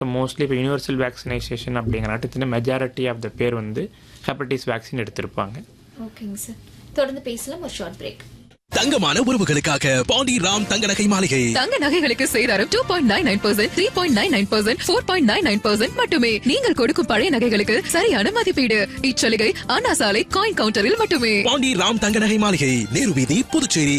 Mostly இப்போ universal vaccinisation அப்படிங்கிறனாட்டு majority of the பேர் வந்து ஹெப்படைட்டிஸ் வேக்சின் எடுத்திருப்பாங்க ஓகேங்க சார் தொடர்ந்து பேசலாம் ஒரு ஷார்ட் பிரேக் தங்கமான உறவுகளுக்காக பாண்டி ராம் தங்க நகை மாளிகை தங்க நகைகளுக்கு சேதாரம் two point nine nine percent three point nine nine percent four point nine nine percent மட்டுமே நீங்கள் கொடுக்கும் பழைய நகைகளுக்கு சரியான மதிப்பீடு இச்சலுகை அண்ணா சாலை காயின் கவுண்டரில் மட்டுமே பாண்டி ராம் தங்க நகை மாளிகை நேரு வீதி Puducherry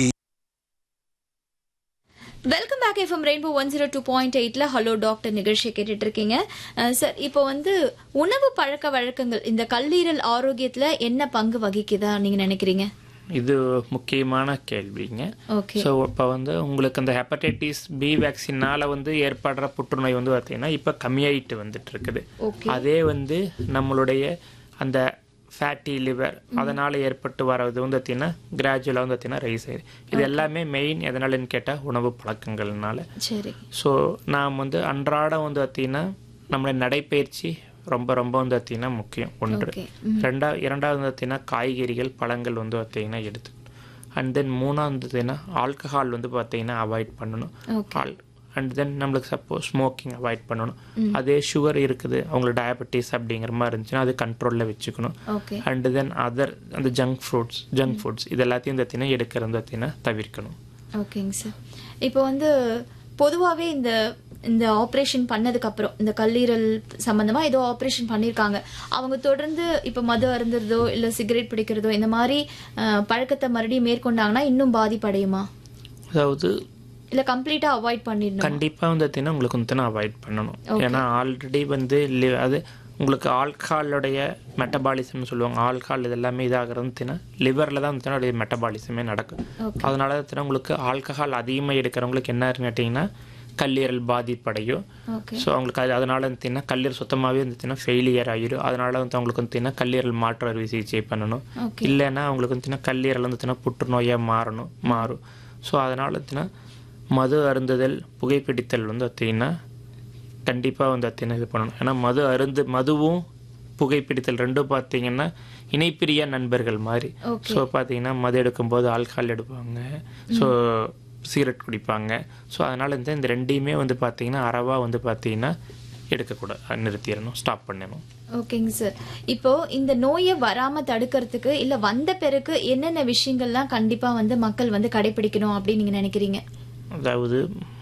welcome back FM rainbow one zero two point எயிட்ல ஹலோ டாக்டர் நிகழ்ச்சியை கேட்டுட்டு இருக்கீங்க அஹ் சார் இப்போ வந்து உணவு பழக்க வழக்கங்கள் இந்த கல்லீரல் ஆரோக்கியத்துல என்ன பங்கு வகிக்குதா நீங்க நினைக்கிறீங்க இது முக்கியமான கேள்விங்க ஓகே ஸோ இப்போ வந்து உங்களுக்கு அந்த ஹெப்படைட்டிஸ் பி வேக்சினால் வந்து ஏற்படுற புற்றுநோய் வந்து பார்த்தீங்கன்னா இப்போ கம்மியாயிட்டு வந்துட்டு இருக்குது ஓகே அதே வந்து நம்மளுடைய அந்த ஃபேட்டி லிவர் அதனால் ஏற்பட்டு வர்றது வந்து பார்த்தீங்கன்னா கிராஜுவலாக வந்து பார்த்தீங்கன்னா ரைஸ் ஆயிடுது இது எல்லாமே மெயின் எதனாலன்னு கேட்டால் உணவு பழக்கங்கள்னால சரி ஸோ நாம் வந்து அன்றாடம் வந்து பார்த்தீங்கன்னா நம்மளோட நடைப்பயிற்சி ரொம்ப ரொம்ப வந்து பார்த்தீங்கன்னா முக்கியம் ஒன்று ஓகே ரெண்டா இரண்டாவது வந்து பார்த்தீங்கன்னா காய்கறிகள் பழங்கள் வந்து பார்த்தீங்கன்னா எடுத்துக்கணும் அண்ட் தென் மூணாவது வந்து பார்த்தீங்கன்னா ஆல்கஹால் வந்து பார்த்தீங்கன்னா அவாய்ட் பண்ணணும் ஓகே ஆல் அண்ட் தென் நம்மளுக்கு சப்போஸ் ஸ்மோக்கிங் அவாய்ட் பண்ணணும் அதே சுகர் இருக்குது அவங்களுக்கு டயபெட்டிஸ் அப்படிங்கிற மாதிரி இருந்துச்சுன்னா அது கண்ட்ரோலில் வச்சுக்கணும் ஓகே அண்ட் தென் அதர் அந்த ஜங்க் ஃப்ரூட்ஸ் ஜங்க் ஃபுட்ஸ் இது எல்லாத்தையும் வந்து பார்த்தீங்கன்னா எடுக்கிறது வந்து பார்த்தீங்கன்னா தவிர்க்கணும் ஓகேங்க சார் இப்போ வந்து பொதுவாகவே இந்த இந்த ஆப்ரேஷன் பண்ணதுக்கு அப்புறம் இந்த கல்லீரல் சம்பந்தமா ஏதோ ஆப்ரேஷன் பண்ணியிருக்காங்க அவங்க தொடர்ந்து இப்போ மது அருந்துறதோ இல்லை சிகரெட் பிடிக்கிறதோ இந்த மாதிரி அஹ், பழக்கத்தை மறுபடியும் மேற்கொண்டாங்கன்னா இன்னும் பாதிப்படையுமா அதாவது இல்லை கம்ப்ளீட்டா அவாய்ட் பண்ணிடணும் கண்டிப்பாக வந்து பார்த்தீங்கன்னா உங்களுக்கு வந்து அவாய்ட் பண்ணணும் ஏன்னா ஆல்ரெடி வந்து li- அது உங்களுக்கு ஆல்கஹாலுடைய மெட்டபாலிசம்னு சொல்லுவாங்க ஆல்கஹால் இது எல்லாமே இதாகிறது வந்துச்சுன்னா லிவரில் தான் வந்துச்சுன்னா அதோடைய மெட்டபாலிசமே நடக்கும் Okay. அதனால வந்துச்சுன்னா உங்களுக்கு ஆல்கஹால் அதிகமாக எடுக்கிறவங்களுக்கு என்ன கேட்டிங்கன்னா கல்லீரல் பாதிப்படையும் ஓகே ஸோ அவங்களுக்கு அது அதனால வந்துச்சுன்னா கல்லீரல் சுத்தமாகவே இருந்துச்சுன்னா ஃபெயிலியர் ஆகிடும் அதனால வந்து அவங்களுக்கு வந்துச்சுன்னா கல்லீரல் மாற்று அறுவை சிகிச்சை பண்ணணும் ஓகே இல்லைன்னா அவங்களுக்கு வந்துச்சுன்னா கல்லீரல் வந்துச்சுன்னா புற்றுநோயாக மாறணும் மாறும் ஸோ அதனால வந்துச்சுன்னா மது அருந்துதல் புகைப்பிடித்தல் வந்து பார்த்தீங்கன்னா கண்டிப்பாக வந்து பார்த்தீங்கன்னா இது பண்ணணும் ஏன்னா மது அருந்து மதுவும் புகைப்பிடித்தல் ரெண்டும் பார்த்தீங்கன்னா இணைப்பிரியா நண்பர்கள் மாதிரி Okay. ஸோ பார்த்தீங்கன்னா மது எடுக்கும்போது ஆல்கஹால் எடுப்பாங்க ஸோ சிகரெட் குடிப்பாங்க ஸோ அதனால இந்த இந்த ரெண்டையுமே வந்து பார்த்தீங்கன்னா அறவா வந்து பார்த்தீங்கன்னா எடுக்கக்கூடாது நிறுத்திடணும் ஸ்டாப் பண்ணணும் ஓகேங்க சார் இப்போ இந்த நோயை வராம தடுக்கிறதுக்கு இல்ல வந்த பிறகு என்னென்ன விஷயங்கள்லாம் கண்டிப்பா வந்து மக்கள் வந்து கடைபிடிக்கணும் அப்படின்னு நீங்க நினைக்கிறீங்க அதாவது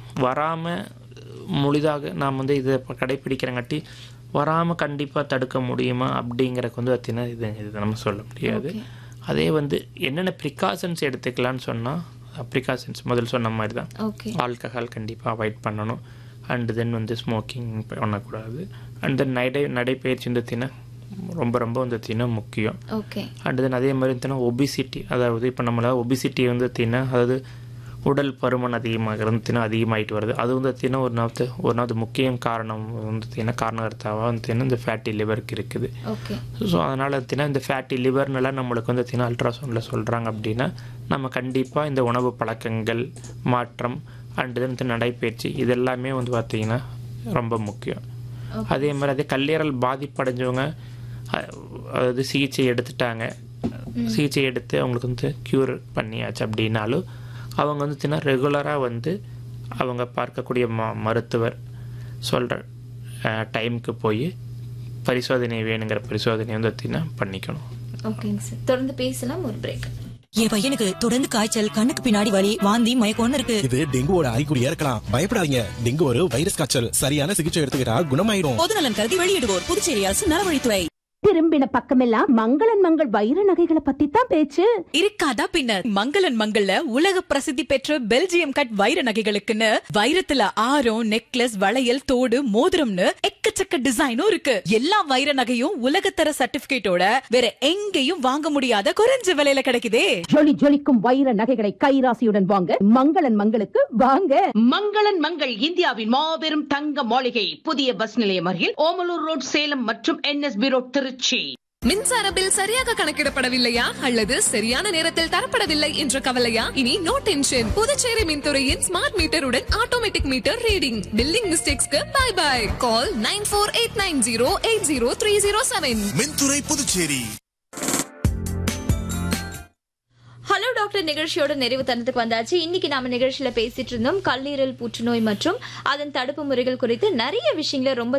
வராமல் முழுதாக நாம் வந்து இதை இப்போ கடைப்பிடிக்கிறங்காட்டி வராமல் கண்டிப்பாக தடுக்க முடியுமா அப்படிங்கிறக்கு வந்து பார்த்தீங்கன்னா இது இது நம்ம சொல்ல முடியாது அதே வந்து என்னென்ன ப்ரிகாஷன்ஸ் எடுத்துக்கலாம்னு சொன்னால் ப்ரிகாஷன்ஸ் முதல் சொன்ன மாதிரி தான் ஓகே ஆல்கஹால் கண்டிப்பாக அவாய்ட் பண்ணணும் அண்ட் தென் வந்து ஸ்மோக்கிங் பண்ணக்கூடாது அண்ட் தென் நடை நடைப்பயிற்சி வந்து பார்த்தீங்கன்னா ரொம்ப ரொம்ப வந்து பார்த்தீங்கன்னா முக்கியம் ஓகே அண்ட் தென் அதே மாதிரி பார்த்தீங்கன்னா ஒபிசிட்டி அதாவது இப்போ நம்மள ஒபிசிட்டி வந்து பார்த்தீங்கன்னா அதாவது உடல் பருமன் அதிகமாக இருந்துச்சுன்னா அதிகமாகிட்டு வருது அது வந்து பார்த்தீங்கன்னா ஒரு நாத்து ஒரு நாள் முக்கிய காரணம் வந்து பார்த்தீங்கன்னா காரணகர்த்தாவாக வந்து பார்த்தீங்கன்னா இந்த ஃபேட்டி லிவருக்கு இருக்குது ஓகே ஸோ அதனால் பார்த்தீங்கன்னா இந்த ஃபேட்டி லிவர்னெல்லாம் நம்மளுக்கு வந்து பார்த்தீங்கன்னா அல்ட்ராசவுண்டில் சொல்கிறாங்க அப்படின்னா நம்ம கண்டிப்பாக இந்த உணவு பழக்கங்கள் மாற்றம் அண்ட் தென் நடைப்பயிற்சி இதெல்லாமே வந்து பார்த்திங்கன்னா ரொம்ப முக்கியம் அதே மாதிரி அதே கல்லீரல் பாதிப்படைஞ்சவங்க அ- அதாவது சிகிச்சை எடுத்துட்டாங்க சிகிச்சை எடுத்து அவங்களுக்கு வந்து க்யூர் பண்ணியாச்சு அப்படின்னாலும் அவங்க வந்து பார்த்தீங்கன்னா ரெகுலராக வந்து அவங்க பார்க்கக்கூடிய ம மருத்துவர் சொல்கிற டைமுக்கு போய் பரிசோதனை வேணுங்கிற பரிசோதனை வந்து பார்த்தீங்கன்னா பண்ணிக்கணும் ஓகேங்க சார் தொடர்ந்து பேசலாம் ஒரு பிரேக் என் பையனுக்கு தொடர்ந்து காய்ச்சல் கண்ணுக்கு பின்னாடி வலி வாந்தி மயக்கம்னு இருக்கு இது டெங்குவோட அறிகுறியா இருக்கலாம் பயப்படாதீங்க டெங்கு ஒரு வைரஸ் காய்ச்சல் சரியான சிகிச்சை எடுத்துக்கிட்டா குணமாயிரும் பொதுநலன் கருதி வெளியிடுவோர் புதுச்சேரி அரசு நலவழித்துறை திரும்பின பக்கமெல்லாம் மங்களன் மங்கள் வைர நகைகளை பத்தி தான் பேச்சு இருக்காதா பின்னர் மங்களன் மங்கள்ல உலக பிரசித்தி பெற்ற பெல்ஜியம் கட் வைர நகைகளுக்குன்னு வைரத்துல ஆரம் நெக்லஸ் வளையல் தோடு மோதிரம்னு எக்கச்சக்க டிசைனும் இருக்கு எல்லா வைர நகையும் உலகத்தர சர்டிபிகேட்டோட வேற எங்கேயும் வாங்க முடியாத குறைஞ்ச விலையில கிடைக்குதே ஜொலி ஜொலிக்கும் வைர நகைகளை கைராசியுடன் வாங்க மங்களன் மங்களுக்கு வாங்க மங்களன் மங்கள் இந்தியாவின் மாபெரும் தங்க மாளிகை புதிய பஸ் நிலையம் அருகில் ஓமலூர் ரோட் சேலம் மற்றும் என்எஸ்பி ரோட் திருச்சி மின்சார பில் சரியாக கணக்கிடப்படவில்லையா அல்லது சரியான நேரத்தில் தரப்படவில்லை என்ற கவலையா இனி நோ டென்ஷன் புதுச்சேரி மின்துறையின் ஸ்மார்ட் மீட்டருடன் ஆட்டோமேட்டிக் மீட்டர் ரீடிங் பில்லிங் மிஸ்டேக்ஸ்க்கு bye bye call nine four eight nine zero eight zero three zero seven மின்துறை புதுச்சேரி ஹலோ டாக்டர் நிகழ்ச்சியோட நிறைவு தருணத்துக்கு வந்தாச்சு இன்னைக்கு நாம நிகழ்ச்சியில பேசிட்டு இருந்தோம் கல்லீரல் புற்றுநோய் மற்றும் அதன் தடுப்பு முறைகள் குறித்து நிறைய விஷயங்களை ரொம்ப